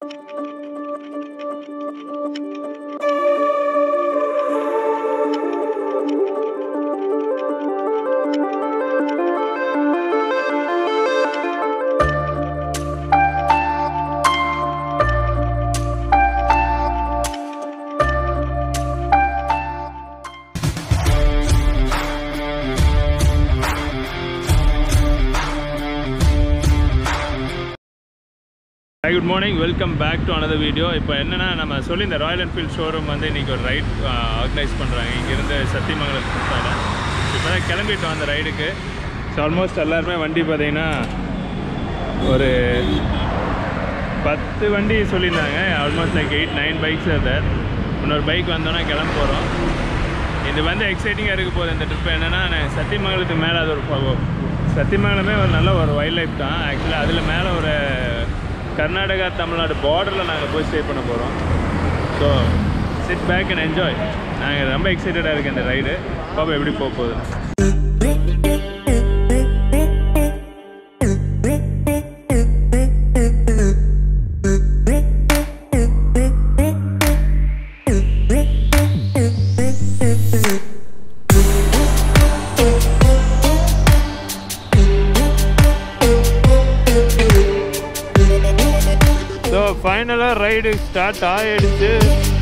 Hi good morning welcome back to another video இப்போ என்னென்னா நம்ம சொல்லி இந்த ராயல் என்ஃபீல்ட் ஷோரூம் வந்து இன்றைக்கி ஒரு ரைட் ஆர்கனைஸ் பண்ணுறாங்க இங்கேருந்து சத்தியமங்கலத்துக்கு இப்போ தான் கிளம்பிட்டோம் அந்த ரைடுக்கு ஸோ ஆல்மோஸ்ட் எல்லாருமே வண்டி பார்த்தீங்கன்னா ஒரு பத்து வண்டி சொல்லியிருந்தாங்க almost like eight nine bikes அது இன்னொரு பைக் வந்தோன்னா கிளம்ப போகிறோம் இது வந்து எக்ஸைட்டிங்காக இருக்க போகுது இந்த ட்ரிப் என்னென்னா நான் சத்தியமங்கலத்துக்கு மேலே அது ஒரு ப- சத்தியமங்கலமே ஒரு நல்ல ஒரு வைல்ட் லைஃப் தான் ஆக்சுவலாக அதில் மேலே ஒரு கர்நாடகா தமிழ்நாடு பார்டரில் நாங்கள் போய் ஸ்டே பண்ண போகிறோம் so sit back and enjoy நாங்கள் ரொம்ப எக்ஸைட்டடாக இருக்கு இந்த ரைடு பாப்பா எப்படி போக போகுது ஸோ ஃபைனலாக ரைடு ஸ்டார்ட் ஆகிடுச்சு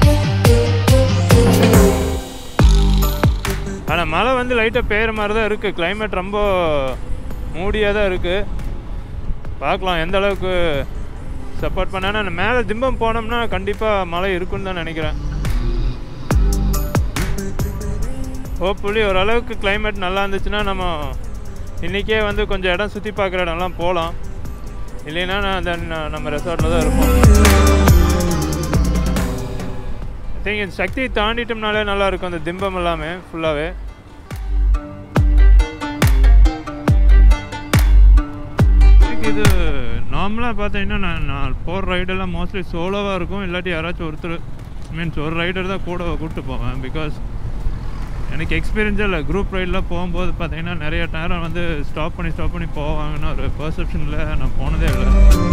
ஆனால் மழை வந்து லைட்டாக பெய்கிற மாதிரி தான் இருக்குது climate ரொம்ப மூடியாக தான் இருக்குது பார்க்கலாம் எந்த அளவுக்கு சப்போர்ட் பண்ணேன்னா மேலே திம்பம் போனோம்னா கண்டிப்பாக மழை இருக்குன்னு தான் நினைக்கிறேன் ஹோப்ஃபுல்லி ஓரளவுக்கு climate நல்லா இருந்துச்சுன்னா நம்ம இன்றைக்கே வந்து கொஞ்சம் இடம் சுற்றி பார்க்குற இடம்லாம் போகலாம் இல்லைன்னா நான் தென் நம்ம ரெசார்ட்டில் தான் இருப்போம் திங்க் இந்த சக்தி தாண்டிட்டோம்னாலே நல்லா இருக்கும் அந்த திம்பம் எல்லாமே ஃபுல்லாகவே இது நார்மலாக பார்த்தீங்கன்னா நான் நான் போகிற ரைடெல்லாம் மோஸ்ட்லி சோலோவாக இருக்கும் இல்லாட்டி யாராச்சும் ஒருத்தர் மீன்ஸ் ஒரு ரைடர் தான் கூட கூப்பிட்டு போவேன் பிகாஸ் எனக்கு எக்ஸ்பீரியன்ஸே இல்லை குரூப் ரைடெலாம் போகும்போது பார்த்தீங்கன்னா நிறைய நேரம் வந்து ஸ்டாப் பண்ணி ஸ்டாப் பண்ணி போவாங்கன்னு ஒரு பர்செப்ஷனில் நான் போனதே இல்லை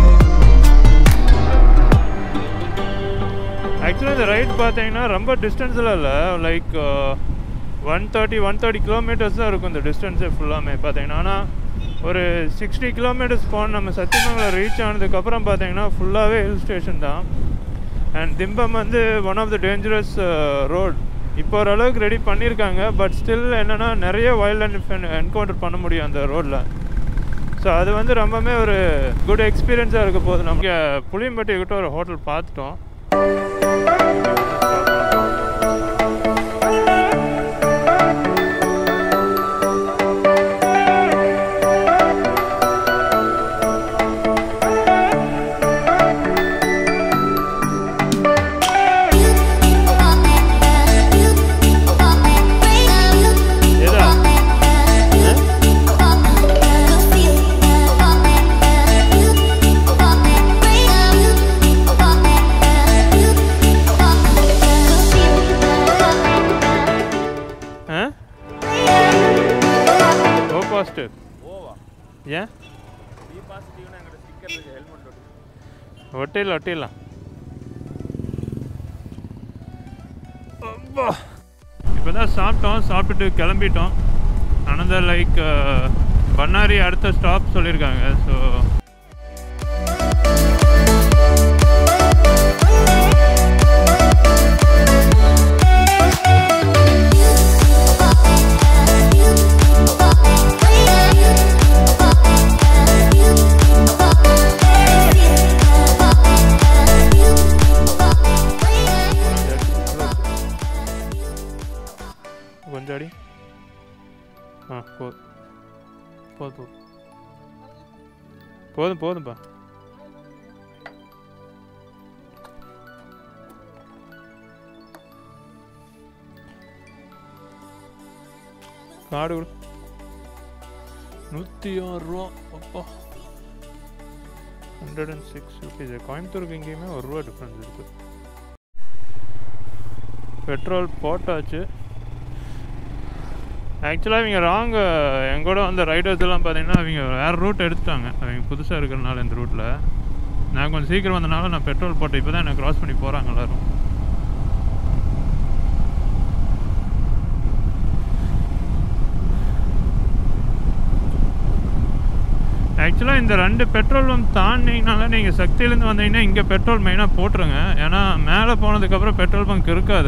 ஆக்சுவலாக இந்த ரைட் பார்த்தீங்கன்னா ரொம்ப டிஸ்டன்ஸில் இல்லை like one thirty one thirty kilometres தான் இருக்கும் இந்த டிஸ்டன்ஸே ஃபுல்லாமே பார்த்தீங்கன்னா ஆனால் ஒரு சிக்ஸ்டி கிலோமீட்டர்ஸ் போன நம்ம சத்தியமங்கலம் ரீச் ஆனதுக்கப்புறம் பார்த்தீங்கன்னா ஃபுல்லாகவே ஹில் ஸ்டேஷன் தான் அண்ட் திம்பம் வந்து one of the dangerous road இப்போ ஓரளவுக்கு ரெடி பண்ணியிருக்காங்க பட் ஸ்டில் என்னென்னா நிறைய வைல்ட் அண்ட் என்கவுண்டர் பண்ண முடியும் அந்த ரோட்டில் ஸோ அது வந்து ரொம்பவுமே ஒரு குட் எக்ஸ்பீரியன்ஸாக இருக்க போகுது நமக்கு புளியம்பட்டி கிட்ட ஒரு ஹோட்டல் பார்த்துட்டோம் எதா ஆ ஓ பாசிட்டிவ் ஏன் ஒட்டிடலாம் ஒட்டிடலாம் இப்போ தான் சாப்பிட்டோம் சாப்பிட்டுட்டு கிளம்பிட்டோம் அனதர் லைக் பண்ணாரி அடுத்த ஸ்டாப் சொல்லியிருக்காங்க ஸோ கொஞ்சம் அடி ஆ போதும் போதும் போதும் போதும் போதும்பா கார்டு கொடு நூற்றி ஆறு ரூபா அப்பா ஹண்ட்ரட் அண்ட் சிக்ஸ் ருபீஸ் கோயம்புத்தூருக்கு எங்கேயுமே ஒரு ரூபா டிஃப்ரென்ஸ் இருக்குது பெட்ரோல் போட்டாச்சு ஆக்சுவலாக இவங்க ராங் எங்கூட வந்த ரைடர்ஸ் எல்லாம் பார்த்தீங்கன்னா அவங்க வேறு ரூட் எடுத்துட்டாங்க அவங்க புதுசாக இருக்கிறனால இந்த ரூட்டில் நான் கொஞ்சம் சீக்கிரம் வந்தனால நான் பெட்ரோல் போட்டேன் இப்போ தான் என்ன க்ராஸ் பண்ணி போகிறாங்க எல்லாரும் ஆக்சுவலாக இந்த ரெண்டு பெட்ரோல் பம்ப் தாண்டிங்கனால நீங்கள் சக்தியிலேருந்து வந்தீங்கன்னா இங்கே பெட்ரோல் மெயினாக போட்டுருங்க ஏன்னா மேலே போனதுக்கப்புறம் பெட்ரோல் பங்க் இருக்காது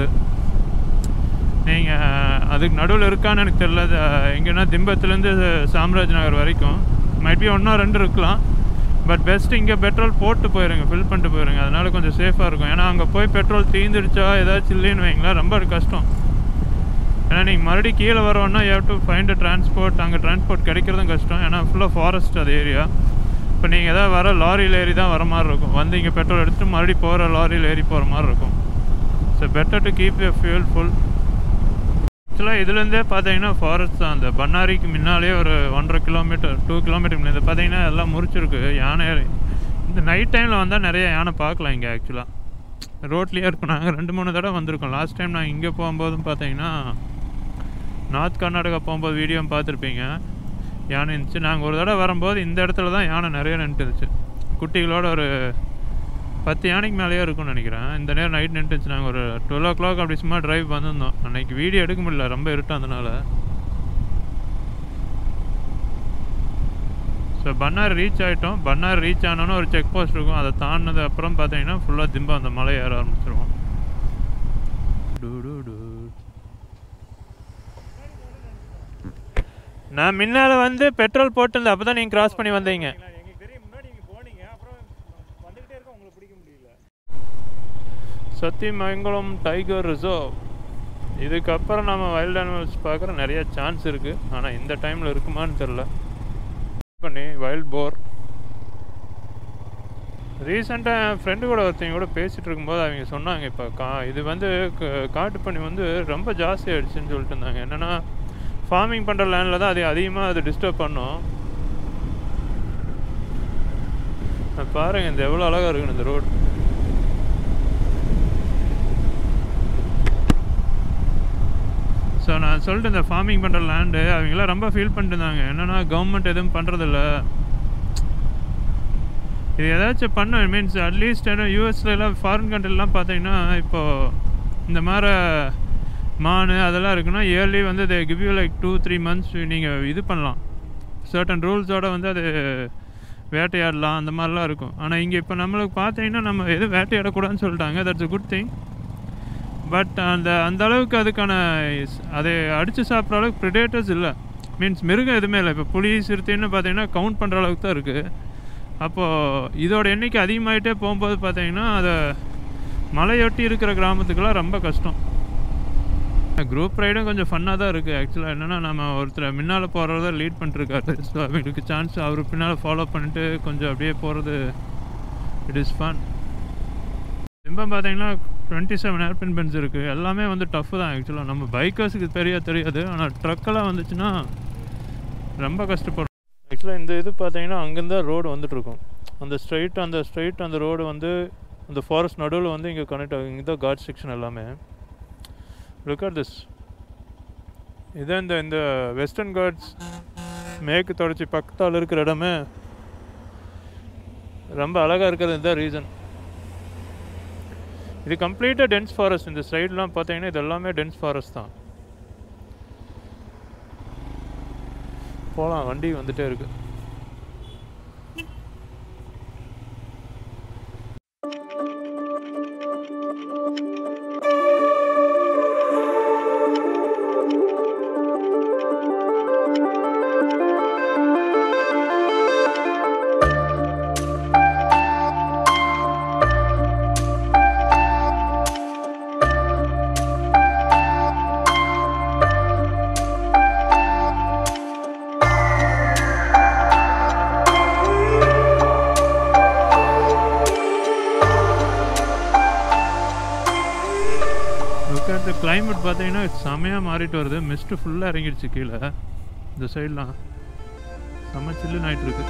நீங்கள் அதுக்கு நடுவில் இருக்கான்னு எனக்கு தெரியல அது, எங்கன்னா திம்பத்துலேருந்து சாம்ராஜ் நகர் வரைக்கும் மைட்பி ஒன்றா ரெண்டு இருக்கலாம் பட் பெஸ்ட் இங்கே பெட்ரோல் போட்டு போயிருங்க ஃபில் பண்ணிட்டு போயிருங்க அதனால கொஞ்சம் சேஃபாக இருக்கும் ஏன்னா அங்கே போய் பெட்ரோல் தீந்துடுச்சா ஏதாச்சும் இல்லைன்னு வைங்களேன் ரொம்ப கஷ்டம் ஏன்னா நீங்கள் மறுபடியும் கீழே வரோன்னா யூ டு ஃபைண்ட் டிரான்ஸ்போர்ட் அங்கே டிரான்ஸ்போர்ட் கிடைக்கிறதும் கஷ்டம் ஏன்னா ஃபுல்லாக ஃபாரஸ்ட் அது ஏரியா இப்போ நீங்கள் எதாவது வர லாரியில் ஏறி தான் வர மாதிரி இருக்கும் வந்து இங்கே பெட்ரோல் எடுத்துட்டு மறுபடியும் போகிற லாரியில் ஏறி போகிற மாதிரி இருக்கும் so better to keep you fuel full ஆக்சுவலாக இதுலேருந்தே பார்த்தீங்கன்னா ஃபாரஸ்ட் தான் அந்த பண்ணாரிக்கு முன்னாலே ஒரு ஒன்றரை கிலோமீட்டர் டூ கிலோமீட்டர் முன்னாடி பார்த்தீங்கன்னா எல்லாம் முறிச்சிருக்கு யானை இந்த நைட் டைமில் வந்தால் நிறைய யானை பார்க்கலாம் இங்கே ஆக்சுவலாக ரோட்லேயே இருக்கும் நாங்கள் ரெண்டு மூணு தடவை வந்திருக்கோம் லாஸ்ட் டைம் நான் இங்கே போகும்போதும் பார்த்தீங்கன்னா நார்த் கர்நாடகா போகும்போது வீடியோ பார்த்துருப்பீங்க யானை இருந்துச்சு நாங்கள் ஒரு தடவை வரும்போது இந்த இடத்துல தான் யானை நிறைய நின்றுச்சு குட்டிகளோட ஒரு பத்து யானைக்கு மேலேயே இருக்கும்னு நினைக்கிறேன் இந்த நேரம் நைட் நின்றுச்சு நாங்கள் ஒரு டுவெல் ஓ கிளாக் அப்படி சும்மா டிரைவ் வந்திருந்தோம் அன்னைக்கு வீடியோ எடுக்க முடியல ரொம்ப இருட்டம் அதனால ஸோ பன்னார் ரீச் ஆகிட்டோம் பன்னார் ரீச் ஆனோன்னு ஒரு செக் போஸ்ட் இருக்கும் அதை தாண்டினது அப்புறம் பார்த்தீங்கன்னா ஃபுல்லாக திம்ப அந்த மலை ஏற ஆரம்பிச்சிருவோம் டு டு டு. நான் முன்னால் வந்து பெட்ரோல் போட்டிருந்தேன் அப்போ தான் நீங்கள் கிராஸ் பண்ணி வந்தீங்க எங்களுக்கு தெரியும் முன்னாடி நீங்க போனீங்க அப்புறம் வந்துகிட்டே இருக்க உங்களை பிடிக்க முடியல சத்தியமங்கலம் டைகர் ரிசர்வ் இதுக்கப்புறம் நம்ம வைல்ட் அனிமல்ஸ் பார்க்குற நிறைய சான்ஸ் இருக்குது ஆனால் இந்த டைமில் இருக்குமான்னு தெரில பண்ணி வைல்ட் போர் ரீசெண்டாக என் ஃப்ரெண்டு கூட ஒருத்தங்க கூட பேசிகிட்டு இருக்கும்போது அவங்க சொன்னாங்க இப்போ கா இது வந்து க- காட்டு பண்ணி வந்து ரொம்ப ஜாஸ்தி ஆயிடுச்சுன்னு சொல்லிட்டு இருந்தாங்க என்னென்னா ஃபார்மிங் பண்ணுற லேண்டில் தான் அது அதிகமாக அது டிஸ்டர்ப் பண்ணும் பாருங்கள் இந்த எவ்வளோ அழகாக இருக்குன்னு இந்த ரோடு ஸோ நான் சொல்லிட்டு இந்த ஃபார்மிங் பண்ணுற லேண்டு அவங்களாம் ரொம்ப ஃபீல் பண்ணிட்டு இருந்தாங்க என்னென்னா கவர்மெண்ட் எதுவும் பண்ணுறதில்ல இது ஏதாச்சும் பண்ண மீன்ஸ் அட்லீஸ்ட் ஏன்னா யூஎஸ்ல எல்லாம் ஃபாரின் கண்ட்ரிலாம் பார்த்தீங்கன்னா இப்போது இந்த மாதிரி மான் அதெல்லாம் இருக்குன்னா இயர்லி வந்து they give you like two three months நீங்கள் இது பண்ணலாம் சர்டன் ரூல்ஸோட வந்து அது வேட்டையாடலாம் அந்த மாதிரிலாம் இருக்கும் ஆனால் இங்கே இப்போ நம்மளுக்கு பார்த்தீங்கன்னா நம்ம எதுவும் வேட்டையாடக்கூடாதுன்னு சொல்லிட்டாங்க that's a good thing but அந்த அந்த அளவுக்கு அதுக்கான இஸ்- அதை அடித்து சாப்பிட்ற அளவுக்கு ப்ரிடேட்டர்ஸ் இல்லை மீன்ஸ் மிருகம் எதுவுமே இல்லை இப்போ புலி சிறுத்தைன்னு பார்த்தீங்கன்னா கவுண்ட் பண்ணுற அளவுக்கு தான் இருக்குது அப்போது இதோட எண்ணிக்கை அதிகமாகிட்டே போகும்போது பார்த்தீங்கன்னா அதை மலையொட்டி இருக்கிற கிராமத்துக்கெல்லாம் ரொம்ப கஷ்டம் குரூப் ரைடும் கொஞ்சம் ஃபன்னாக தான் இருக்குது ஆக்சுவலாக என்னென்னா நம்ம ஒருத்தர் முன்னால் போகிறத லீட் பண்ணிருக்காரு ஸோ அவங்களுக்கு சான்ஸ் அவர் பின்னால் ஃபாலோ பண்ணிட்டு கொஞ்சம் அப்படியே போகிறது இட் இஸ் ஃபன் சிம்பம் பார்த்தீங்கன்னா டுவெண்ட்டி செவன் ஏர்பின் பென்ஸ் இருக்குது எல்லாமே வந்து டஃப் தான் ஆக்சுவலாக நம்ம பைக்கர்ஸுக்கு தெரிய தெரியாது ஆனால் ட்ரக்கெல்லாம் வந்துச்சுன்னா ரொம்ப கஷ்டப்படும் ஆக்சுவலாக இந்த இது பார்த்தீங்கன்னா அங்கேருந்து ரோடு வந்துட்டுருக்கும் அந்த ஸ்ட்ரைட் அந்த ஸ்ட்ரைட் அந்த ரோடு வந்து அந்த ஃபாரஸ்ட் நடுவில் வந்து இங்கே கனெக்ட் ஆகும் இங்கே தான் காட் செக்ஷன் எல்லாமே லுக் அட் திஸ் இதான் இந்த இந்த வெஸ்டர்ன் காட்ஸ் மேற்கு தொடர்ச்சி பக்கத்தால் இருக்கிற இடமே ரொம்ப அழகாக இருக்கிறது இதுதான் ரீசன் இது கம்ப்ளீட்டாக டென்ஸ் ஃபாரஸ்ட் இந்த சைட்லாம் பார்த்தீங்கன்னா இது எல்லாமே டென்ஸ் ஃபாரஸ்ட் தான் போகலாம் வண்டி வந்துட்டே இருக்கு லுக் அட் த கிளைமேட் பார்த்தீங்கன்னா செமையாக மாறிட்டு வருது மிஸ்ட்டு ஃபுல்லாக இறங்கிடுச்சு கீழே இந்த சைட்லாம் செம்ம சில்லுன்னு ஆயிட்டு இருக்கு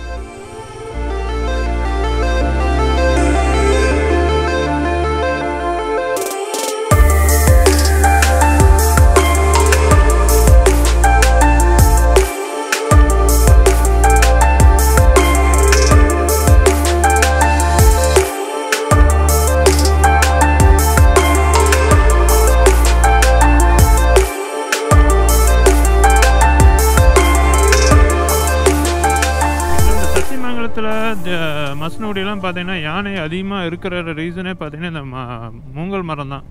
மசனகுடியெல்லாம் பார்த்தீங்கன்னா யானை அதிகமாக இருக்கிற ரீசனே பார்த்தீங்கன்னா இந்த ம- மூங்கல் மரம் தான்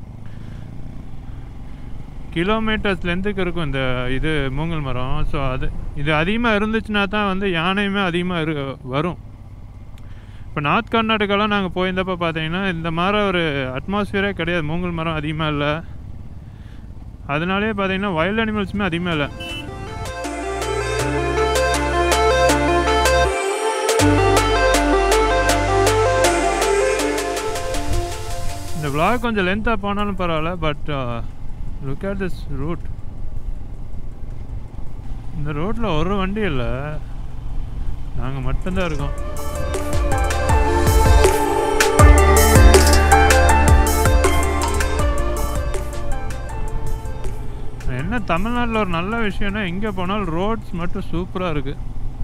கிலோமீட்டர்ஸ் லென்த்துக்கு இருக்கும் இந்த இது மூங்கல் மரம் ஸோ அது இது அதிகமாக இருந்துச்சுன்னா தான் வந்து யானையுமே அதிகமாக இரு வரும் இப்போ நார்த் கர்நாடகாலாம் நாங்கள் போயிருந்தப்போ பார்த்தீங்கன்னா இந்த மாதிரி ஒரு அட்மாஸ்பியரே கிடையாது மூங்கல் மரம் அதிகமாக இல்லை அதனாலே பார்த்தீங்கன்னா வைல்ட் அனிமல்ஸுமே அதிகமாக இல்லை இந்த vlog கொஞ்சம் லென்த்தாக போனாலும் பரவாயில்ல but look at this route இந்த ரோட்டில் ஒரு வண்டி இல்லை நாங்கள் மட்டும்தான் இருக்கோம் என்ன தமிழ்நாட்டில் ஒரு நல்ல விஷயம்னா எங்கே போனாலும் ரோட்ஸ் மட்டும் சூப்பராக இருக்குது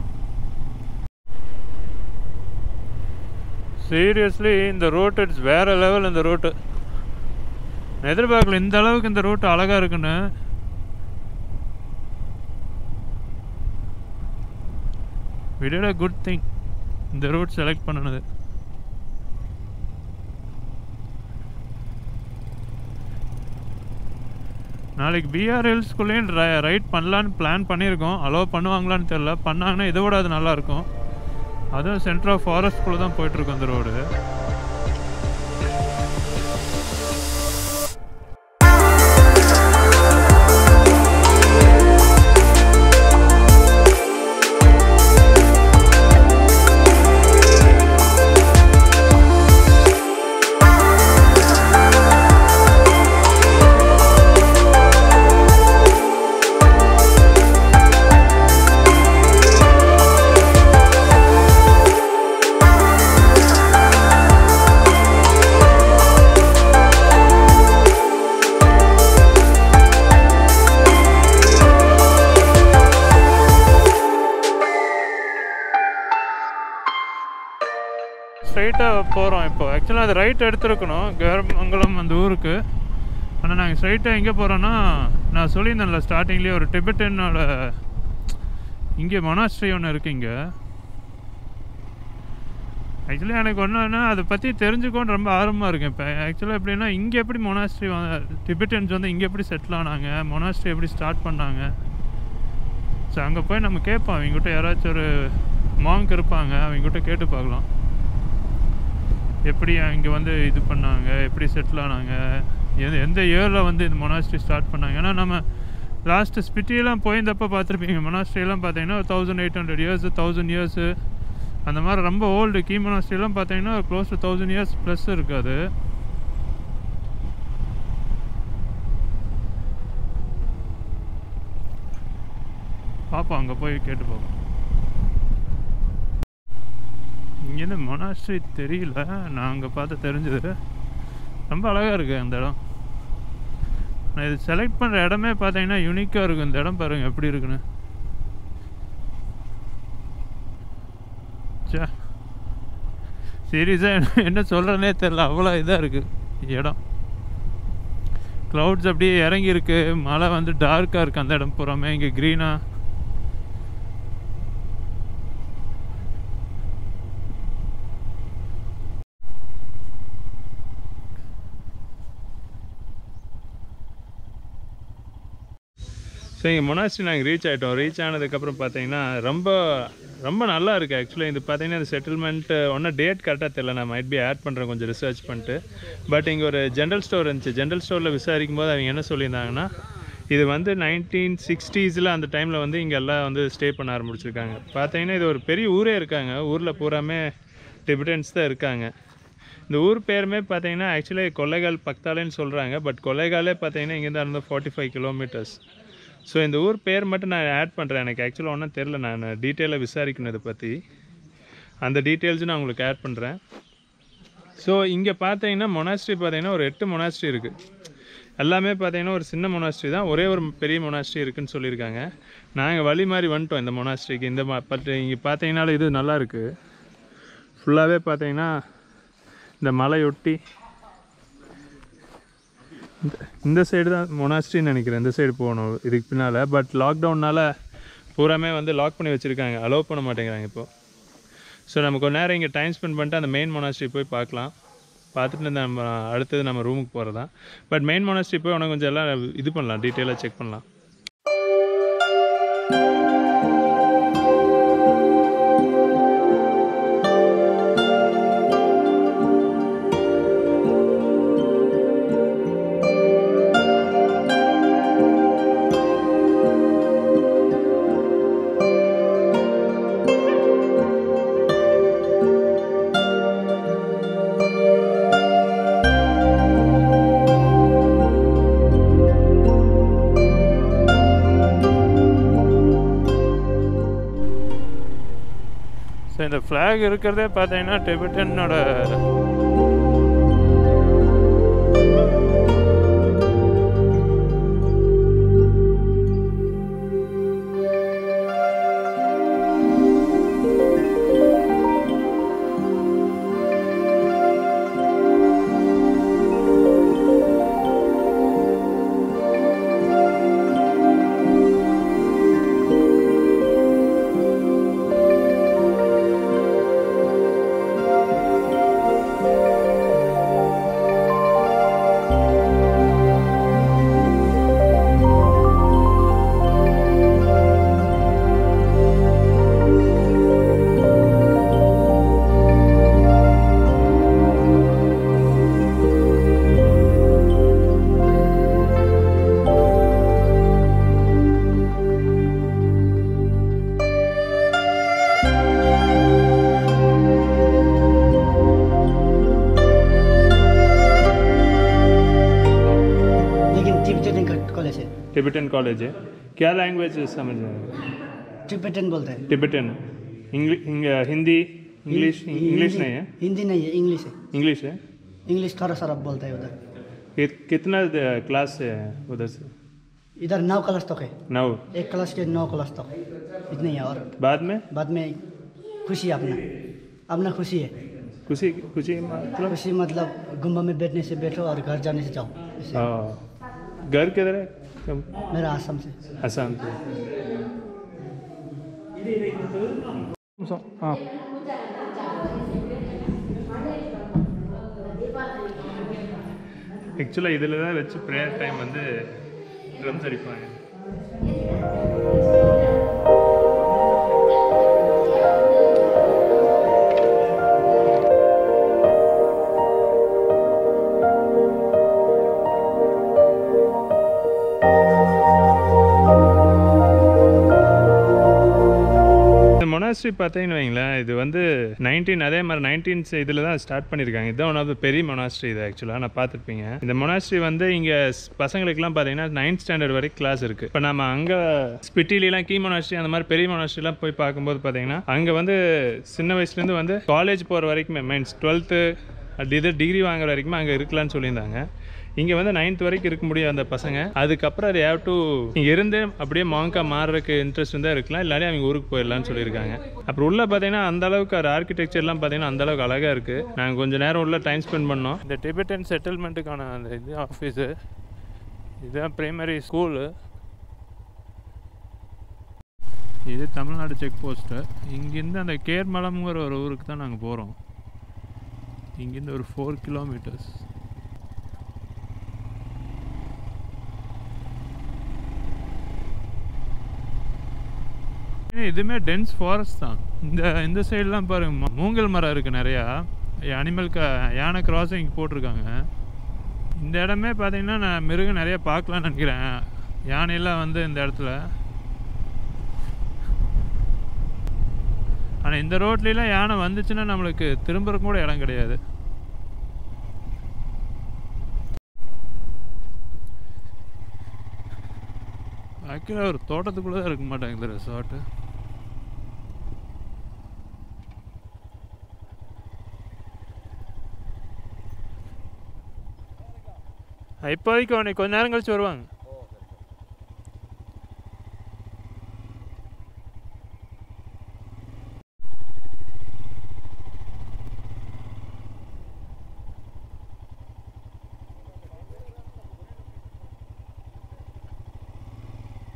சீரியஸ்லி இந்த ரோட் இட்ஸ் வேற லெவல் இந்த ரோட்டு நான் எதிர்பார்க்கல இந்த அளவுக்கு இந்த ரோட்டு அழகா இருக்குன்னு we did a good thing இந்த ரோட் செலக்ட் பண்ணுனது நாளைக்கு பிஆர்எல்ஸ்குள்ளேயும் ரைட் பண்ணலான்னு பிளான் பண்ணியிருக்கோம் அலோவ் பண்ணுவாங்களான்னு தெரில பண்ணாங்கன்னா இதை விட அது நல்லாயிருக்கும் அதுவும் சென்ட்ரல் ஆஃப் ஃபாரஸ்ட்குள்ளே தான் போயிட்டுருக்கோம் இந்த ரோடு ஸ்ட்ரைட்டாக போகிறோம் இப்போ ஆக்சுவலாக அது ரைட் எடுத்துருக்கணும் கேரமங்கலம் அந்த ஊருக்கு ஆனால் நாங்கள் ஸ்ட்ரைட்டாக எங்கே போகிறோன்னா நான் சொல்லியிருந்தேன்ல ஸ்டார்டிங்லேயே ஒரு டிபெட்டனோட இங்கே மொனாஸ்ட்ரி ஒன்று இருக்கு இங்கே ஆக்சுவலி எனக்கு ஒன்றுனா அதை பற்றி தெரிஞ்சுக்கோன்னு ரொம்ப ஆர்வமாக இருக்கேன் இப்போ ஆக்சுவலாக எப்படின்னா இங்கே எப்படி மொனாஸ்ட்ரி டிபெட்டன்ஸ் வந்து இங்கே எப்படி செட்டில் ஆனாங்க மொனாஸ்ட்ரி எப்படி ஸ்டார்ட் பண்ணாங்க ஸோ அங்கே போய் நம்ம கேட்போம் அவங்ககிட்ட யாராச்சும் ஒரு மாங்க் இருப்பாங்க அவங்ககிட்ட கேட்டு பார்க்கலாம் எப்படி இங்கே வந்து இது பண்ணாங்க எப்படி செட்டில் ஆனாங்க எந்த எந்த இயரில் வந்து இந்த மொனாஸ்ட்ரி ஸ்டார்ட் பண்ணாங்க ஏன்னா நம்ம லாஸ்ட்டு ஸ்பிட்டியெல்லாம் போயிருந்தப்போ பார்த்துருப்பீங்க மொனாஸ்ட்ரியெல்லாம் பார்த்தீங்கன்னா thousand eight hundred years thousand இயர்ஸு அந்த மாதிரி ரொம்ப ஓல்டு கீ மொனாஸ்ட்ரியெல்லாம் பார்த்தீங்கன்னா close to thousand years plus இருக்காது பார்ப்போம் அங்கே போய் கேட்டு பார்ப்போம் இங்கேருந்து மொனாஸ்ட்ரி தெரியல நான் அங்கே பார்த்து தெரிஞ்சது ரொம்ப அழகாக இருக்கு அந்த இடம் நான் இது செலக்ட் பண்ணுற இடமே பார்த்தீங்கன்னா யூனிக்காக இருக்கும் இந்த இடம் பாருங்க எப்படி இருக்குன்னு சே சீரியஸாக என்ன சொல்கிறேனே தெரில அவ்வளோ இதாக இருக்குது இடம் க்ளவுட்ஸ் அப்படியே இறங்கி இருக்கு மழை வந்து டார்க்காக இருக்குது அந்த இடம் பூராமே இங்கே க்ரீனாக ஸோ இங்கே மொனாஸ்ட்ரி நாங்கள் ரீச் ஆகிட்டோம் ரீச் ஆனதுக்கப்புறம் பார்த்தீங்கன்னா ரொம்ப ரொம்ப நல்லா இருக்குது ஆக்சுவலாக இது பார்த்தீங்கன்னா இந்த செட்டில்மெண்ட் ஒன்றும் டேட் கரெக்டாக தெரியல நான் மைட் பி ஆட் பண்ணுறேன் கொஞ்சம் ரிசர்ச் பண்ணிட்டு பட் இங்கே ஒரு ஜென்ரல் ஸ்டோர் இருந்துச்சு ஜென்ரல் ஸ்டோரில் விசாரிக்கும் போது அவங்க என்ன சொல்லியிருந்தாங்கன்னா இது வந்து நைன்டீன் சிக்ஸ்டீஸில் அந்த டைமில் வந்து இங்கே எல்லாம் வந்து ஸ்டே பண்ண ஆரம்பிச்சிருக்காங்க பார்த்தீங்கன்னா இது ஒரு பெரிய ஊரே இருக்காங்க ஊரில் பூராமே டிபிட்டன்ஸ் தான் இருக்காங்க இந்த ஊர் பேருமே பார்த்தீங்கன்னா ஆக்சுவலி கொள்ளைகால் பக்தாலேன்னு சொல்கிறாங்க பட் கொள்ளைகாலே பார்த்தீங்கன்னா இங்கேருந்து இருந்த ஃபார்ட்டி ஃபைவ் கிலோமீட்டர்ஸ் ஸோ இந்த ஊர் பேர் மட்டும் நான் ஆட் பண்ணுறேன் எனக்கு ஆக்சுவலாக ஒன்றும் தெரில நான் டீட்டெயிலாக விசாரிக்கணும் இதை பற்றி அந்த டீட்டெயில்ஸும் நான் உங்களுக்கு ஆட் பண்ணுறேன் ஸோ இங்கே பார்த்தீங்கன்னா மொனாஸ்ட்ரி பார்த்தீங்கன்னா ஒரு எட்டு மொனாஸ்ட்ரி இருக்குது எல்லாமே பார்த்தீங்கன்னா ஒரு சின்ன மொனாஸ்ட்ரி தான் ஒரே ஒரு பெரிய மொனாஸ்ட்ரி இருக்குன்னு சொல்லியிருக்காங்க நாங்கள் வழி மாதிரி வந்துட்டோம் இந்த மொனாஸ்ட்ரிக்கு இந்த மா- பட் இங்கே பார்த்தீங்கனாலும் இது நல்லா இருக்குது ஃபுல்லாகவே பார்த்தீங்கன்னா இந்த மலையொட்டி இந்த இந்த சைடு தான் மொனாஸ்ட்ரின்னு நினைக்கிறேன் இந்த சைடு போகணும் இதுக்கு பின்னால் பட் லாக்டவுனால் பூராமே வந்து லாக் பண்ணி வச்சுருக்காங்க அலோவ் பண்ண மாட்டேங்கிறாங்க இப்போ ஸோ நம்ம கொஞ்ச நேரம் இங்கே டைம் ஸ்பெண்ட் பண்ணிட்டு அந்த மெயின் மொனாஸ்ட்ரி போய் பார்க்கலாம் பார்த்துட்டு நம்ம அடுத்தது நம்ம ரூமுக்கு போகிறதா பட் மெயின் மொனாஸ்ட்ரி போய் உனக்கு கொஞ்சம் எல்லாம் இது பண்ணலாம் டீட்டெயிலாக செக் பண்ணலாம் ஸோ இந்த ஃப்ளாக் இருக்கிறதே பார்த்தீங்கன்னா டெபிட்டனோட लेकिन टिबेटन कॉलेज है टिबेटन कॉलेज है क्या लैंग्वेज समझ टिबेटन बोलते हैं Tibetan English Hindi English English नहीं है हिंदी नहीं है इंग्लिश है इंग्लिश है इंग्लिश थोड़ा सा बोलता है उधर कि- कितना क्लास है उधर से इधर नौ क्लास तक है नौ एक क्लास के नौ क्लास तक इतने ही है और बाद में बाद में खुशी अपना अपना खुशी है खुशी खुशी मतलब खुशी मतलब गुम्बा में बैठने से बैठो और घर जाने से जाओ इससे। हाँ घर किधर है कम- मेरा आसम से असम से ஆ ஆக்சுவலாக இதில் தான் வச்சு ப்ரேயர் டைம் வந்து ட்ரம்ஸ் அடிப்பாங்க இந்த மொனாஸ்ட்ரி பார்த்தீங்கன்னு வைங்களேன் இது வந்து நைன்டீன் அதே மாதிரி நைன்டீன்ஸ் இதில் தான் ஸ்டார்ட் பண்ணியிருக்காங்க இதுதான் ஒன் ஆஃப் த பெரிய மொனாஸ்ட்ரி இது ஆக்சுவலாக நான் பார்த்துருப்பீங்க இந்த மொனாஸ்ட்ரி வந்து இங்கே பசங்களுக்குலாம் பார்த்தீங்கன்னா நைன்த் ஸ்டாண்டர்ட் வரைக்கும் கிளாஸ் இருக்குது இப்போ நம்ம அங்கே ஸ்பிட்டிலாம் கீ மொனாஸ்ட்ரி அந்த மாதிரி பெரிய மொனாஸ்ட்ரிலாம் போய் பார்க்கும்போது பார்த்தீங்கன்னா அங்கே வந்து சின்ன வயசுலேருந்து வந்து காலேஜ் போகிற வரைக்குமே மீன்ஸ் டுவெல்த்து அது இது டிகிரி வாங்குற வரைக்குமே அங்கே இருக்கலாம்னு சொல்லியிருந்தாங்க இங்கே வந்து நைன்த் வரைக்கும் இருக்க முடியும் அந்த பசங்க அதுக்கப்புறம் அது ஹேவ் டு இங்கே இருந்து அப்படியே மாங்கா மாறுறதுக்கு இன்ட்ரெஸ்ட் இருந்தால் இருக்கலாம் இல்லாட்டி அவங்க ஊருக்கு போயிடலாம்னு சொல்லியிருக்காங்க அப்புறம் உள்ள பார்த்தீங்கன்னா அந்த அளவுக்கு அது ஆர்கிடெக்சர்லாம் பார்த்தீங்கன்னா அந்த அளவுக்கு அழகாக இருக்குது நாங்கள் கொஞ்சம் நேரம் உள்ள டைம் ஸ்பெண்ட் பண்ணோம் இந்த டிபெட்டன் செட்டில்மெண்ட்டுக்கான அந்த இது ஆஃபீஸு இதுதான் பிரைமரி ஸ்கூலு இது தமிழ்நாடு செக் போஸ்ட்டு இங்கேருந்து அந்த கேர்மலம்ங்கிற ஒரு ஊருக்கு தான் நாங்கள் போகிறோம் இங்கேருந்து ஒரு ஃபோர் கிலோமீட்டர்ஸ் இதுவுமே டென்ஸ் ஃபாரஸ்ட் தான் இந்த இந்த சைடெலாம் பாருங்க ம- மூங்கல் மரம் இருக்குது நிறையா அனிமல் க யானை கிராசிங் போட்டிருக்காங்க இந்த இடமே பார்த்தீங்கன்னா நான் மிருகம் நிறைய பார்க்கலாம்னு நினைக்கிறேன் யானையெல்லாம் வந்து இந்த இடத்துல ஆனால் இந்த ரோட்லலாம் யானை வந்துச்சுன்னா நம்மளுக்கு திரும்புறக்கு கூட இடம் கிடையாது ஆக்சுவலாக ஒரு தோட்டத்துக்குள்ளே தான் இருக்க மாட்டாங்க இந்த ரெசார்ட்டு இப்போதைக்கு உனக்கு கொஞ்ச நேரம் கழிச்சு வருவாங்க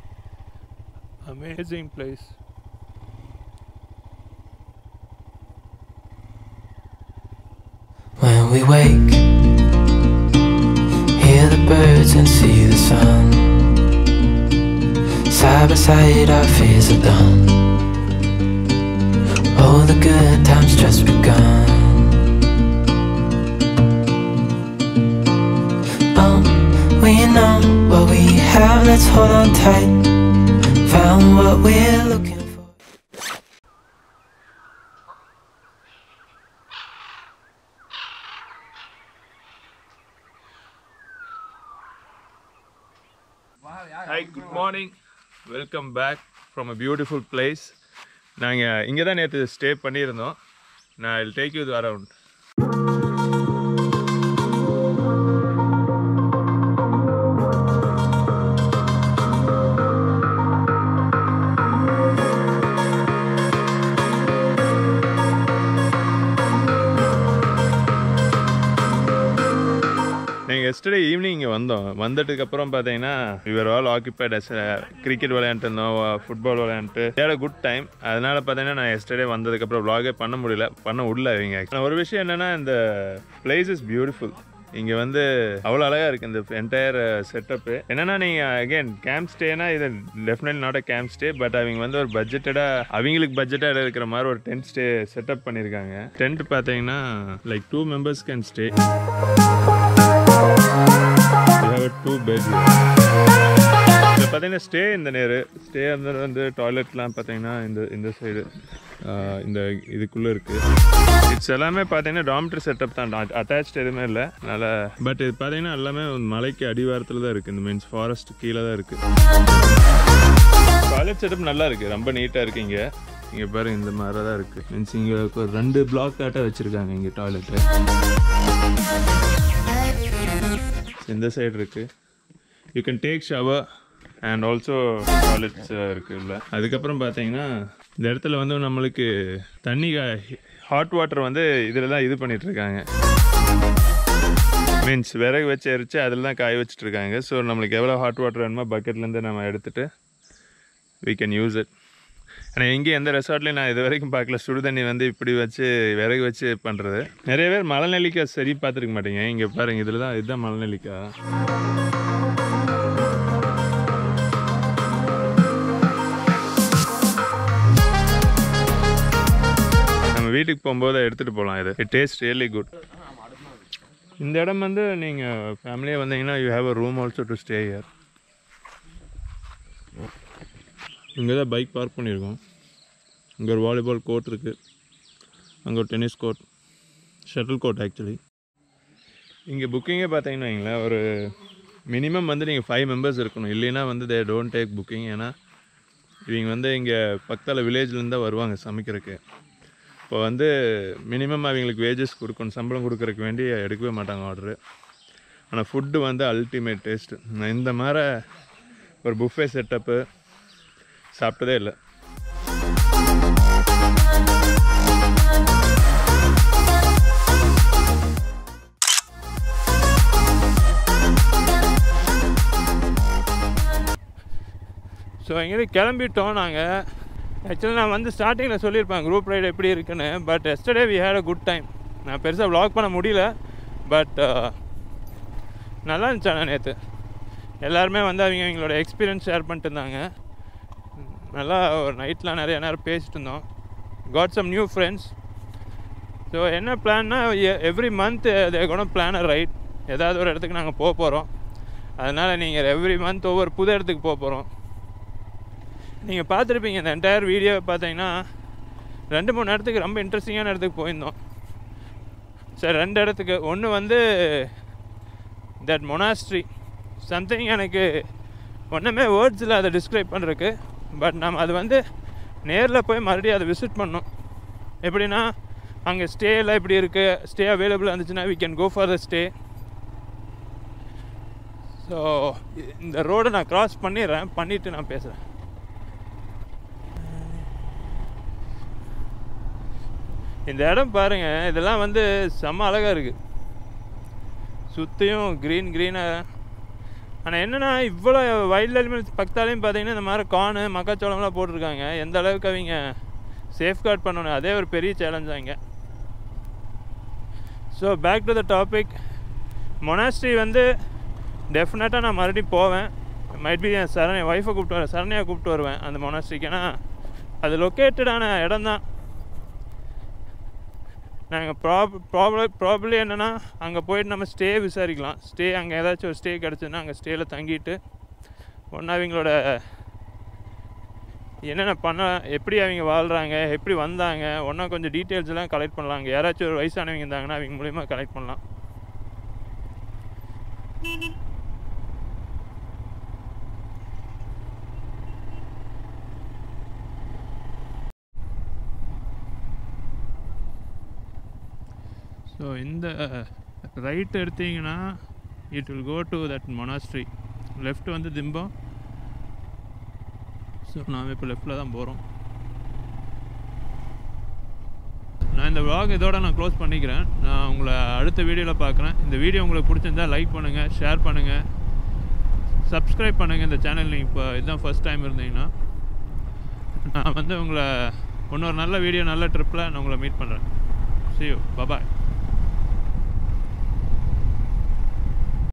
amazing place we wake. Hear the birds and see the sun. Side by side, our fears are done. Oh, the good times just begun. Oh, we know what we have, let's hold on tight. Found what we're looking for. Hi good morning welcome back from a beautiful place நாங்கள் இங்கே தான் நேற்று stay பண்ணியிருந்தோம் நான் I'll take you around நீங்கள் yesterday evening இங்கே வந்தோம் வந்ததுக்கப்புறம் பார்த்தீங்கன்னா இவர் ஆல் ஆக்கியபைட் அஸ் கிரிக்கெட் விளையாண்டு இருந்தோம் ஃபுட்பால் விளையாண்டு தேட குட் டைம் அதனால பார்த்தீங்கன்னா நான் எஸ்டர்டே வந்ததுக்கப்புறம் vlog-ஏ பண்ண முடியல பண்ண விடல இவங்க ஆனா ஒரு விஷயம் என்னென்னா இந்த பிளேஸ் இஸ் பியூட்டிஃபுல் இங்கே வந்து அவ்வளோ அழகாக இருக்குது இந்த என்டையர் செட்டப்பு என்னன்னா நீங்கள் அகைன் கேம்ப் ஸ்டேனா இது definitely not a camp stay but அவங்க வந்து ஒரு பட்ஜெட்டடாக அவங்களுக்கு பட்ஜெட்டாக இருக்கிற மாதிரி ஒரு டென்ட் ஸ்டே செட்டப் பண்ணியிருக்காங்க டென்ட் பார்த்தீங்கன்னா like two members can stay we have a two bedroom இது பார்த்தீங்கன்னா ஸ்டே இந்த நேரு ஸ்டே அந்த வந்து டாய்லெட்லாம் பார்த்தீங்கன்னா இந்த இந்த சைடு இந்த இதுக்குள்ளே இருக்குது இட்ஸ் எல்லாமே பார்த்தீங்கன்னா டாமிட்டரி செட்டப் தான் அட்டாச்ட் எதுவுமே இல்லை அதனால் பட் இது பார்த்தீங்கன்னா எல்லாமே மலைக்கு அடிவாரத்தில் தான் இருக்குது இந்த மீன்ஸ் ஃபாரஸ்ட் கீழே தான் இருக்குது டாய்லெட் செட்டப் நல்லா இருக்குது ரொம்ப நீட்டாக இருக்குது இங்கே இங்கே பாருங்க இந்த மாதிரி தான் இருக்குது மீன்ஸ் இங்கே ஒரு ரெண்டு பிளாக் ஆட்டாக வச்சுருக்காங்க இங்கே டாய்லெட்டு இந்த சைடு இருக்கு you can take shower and also toilets இருக்குல்ல அதுக்கப்புறம் பார்த்தீங்கன்னா இந்த இடத்துல வந்து நம்மளுக்கு தண்ணி ஹாட் வாட்டர் வந்து இதில் தான் இது பண்ணிட்டு இருக்காங்க மீன்ஸ் விறகு வச்சு எரிச்சு அதில் தான் காய வச்சுட்டு இருக்காங்க ஸோ நம்மளுக்கு எவ்வளோ ஹாட் வாட்டர் வேணுமோ பக்கெட்லேருந்து நம்ம எடுத்துட்டு we கேன் யூஸ் இட் ஆனால் எங்கேயும் எந்த ரெசார்ட்லையும் நான் இது வரைக்கும் பார்க்கல சுடு தண்ணி வந்து இப்படி வச்சு விறகு வச்சு பண்ணுறது நிறைய பேர் மலை நெல்லிக்காய் சரி பார்த்துருக்க மாட்டீங்க இங்கே பாருங்க இதில் தான் இதுதான் மலை நெல்லிக்காய் நம்ம வீட்டுக்கு போகும்போது எடுத்துகிட்டு போகலாம் இது இட் டேஸ்ட் ரியலி குட் இந்த இடம் வந்து நீங்கள் ஃபேமிலியாக வந்தீங்கன்னா you have a room also to stay here இங்கே தான் பைக் பார்க் பண்ணியிருக்கோம் இங்கே ஒரு வாலிபால் கோர்ட் இருக்குது அங்கே ஒரு tennis court shuttle court actually இங்கே புக்கிங்கே பார்த்தீங்கன்னா வைங்களேன் ஒரு மினிமம் வந்து நீங்கள் ஃபைவ் மெம்பர்ஸ் இருக்கணும் இல்லைன்னா வந்து தே டோன்ட் டேக் புக்கிங் ஏன்னா இவங்க வந்து இங்கே பக்கத்தில் வில்லேஜ்லேருந்து தான் வருவாங்க சமைக்கிறதுக்கு இப்போ வந்து மினிமம் அவங்களுக்கு வேஜஸ் கொடுக்கணும் சம்பளம் கொடுக்கறதுக்கு வேண்டி எடுக்கவே மாட்டாங்க ஆர்டரு ஆனால் ஃபுட்டு வந்து அல்டிமேட் டேஸ்ட்டு நான் இந்த மாதிரி ஒரு புஃபே செட்டப்பு சாப்பிட்டதே இல்லை ஸோ எங்கேயும் கிளம்பிட்டோம் நாங்கள் ஆக்சுவலி நான் வந்து ஸ்டார்டிங்கில் சொல்லியிருப்பேன் குரூப் ரைடு எப்படி இருக்குன்னு but yesterday we had a good time நான் பெருசாக வ்ளாக் பண்ண முடியல பட் நல்லா இருந்துச்சு ஆனால் நேற்று எல்லாருமே வந்து அவங்க அவங்களோட எக்ஸ்பீரியன்ஸ் ஷேர் பண்ணிட்டு இருந்தாங்க நல்லா ஒரு நைட்லாம் நிறைய நேரம் பேசிட்டு இருந்தோம் got some new friends so என்ன பிளான்னா எவ்ரி மந்த் தே கூட பிளான் ரைட் ஏதாவது ஒரு இடத்துக்கு நாங்கள் போக போகிறோம் அதனால் நீங்கள் எவ்ரி மந்த் ஒவ்வொரு புது இடத்துக்கு போக போகிறோம் நீங்கள் பார்த்துருப்பீங்க இந்த என்டையர் வீடியோ பார்த்தீங்கன்னா ரெண்டு மூணு இடத்துக்கு ரொம்ப இன்ட்ரெஸ்டிங்கான இடத்துக்கு போயிருந்தோம் சரி ரெண்டு இடத்துக்கு ஒன்று வந்து தட் மொனாஸ்ட்ரி சம்திங் எனக்கு ஒன்றுமே வேர்ட்ஸில் அதை டிஸ்கிரைப் பண்ணுறதுக்கு பட் நம்ம அது வந்து நேரில் போய் மறுபடியும் அதை விசிட் பண்ணோம் எப்படின்னா அங்கே ஸ்டே எல்லாம் எப்படி இருக்குது ஸ்டே அவைலபிளாக இருந்துச்சுன்னா we can go for the stay so இந்த ரோடை நான் க்ராஸ் பண்ணிடுறேன் பண்ணிவிட்டு நான் பேசுகிறேன் இந்த இடம் பாருங்க இதெல்லாம் வந்து செம்ம அழகாக இருக்குது சுற்றியும் க்ரீன் க்ரீனாக ஆனால் என்னென்னா இவ்வளோ வைல்ட் அனிமல்ஸ் பக்கத்தாலையும் பார்த்தீங்கன்னா இந்த மாதிரி கானு மக்காச்சோளம்லாம் போட்டிருக்காங்க எந்த அளவுக்கு அவங்க சேஃப்கார்ட் பண்ணணும் அதே ஒரு பெரிய சேலஞ்ச் இங்கே so back to the topic monastery வந்து டெஃபினட்டாக நான் மறுபடியும் போவேன் மைட் பி என் சரண் என் ஒய்ஃபை கூப்பிட்டு வரேன் சரணையை கூப்பிட்டு வருவேன் அந்த மொனாஸ்ட்ரிக்கு ஏன்னா அது லொக்கேட்டடான இடம் தான் நாங்கள் ப்ராப் ப்ராப்ள ப்ராப்ளி என்னென்னா அங்கே போயிட்டு நம்ம ஸ்டே விசாரிக்கலாம் ஸ்டே அங்கே ஏதாச்சும் ஒரு ஸ்டே கிடச்சுன்னா அங்கே ஸ்டேயில் தங்கிட்டு ஒன்றா அவங்களோட என்னென்ன பண்ண எப்படி அவங்க வாழ்கிறாங்க எப்படி வந்தாங்க ஒன்றா கொஞ்சம் டீட்டெயில்ஸ் எல்லாம் கலெக்ட் பண்ணலாம் அங்கே யாராச்சும் ஒரு வயசானவங்க இருந்தாங்கன்னா அவங்க மூலிமா கலெக்ட் பண்ணலாம் ஸோ இந்த ரைட் எடுத்தீங்கன்னா it will go to that monastery left வந்து திம்பம் ஸோ நாம் இப்போ லெஃப்டில் தான் போகிறோம் நான் இந்த vlog இதோட நான் க்ளோஸ் பண்ணிக்கிறேன் நான் உங்களை அடுத்த வீடியோவில் பார்க்குறேன் இந்த வீடியோ உங்களுக்கு பிடிச்சிருந்தா லைக் பண்ணுங்கள் ஷேர் பண்ணுங்கள் சப்ஸ்கிரைப் பண்ணுங்கள் இந்த சேனல் நீங்கள் இப்போ இதுதான் ஃபர்ஸ்ட் டைம் இருந்தீங்கன்னா நான் வந்து உங்களை இன்னொரு நல்ல வீடியோ நல்ல ட்ரிப்பில் நான் உங்களை மீட் பண்ணுறேன் see you bye bye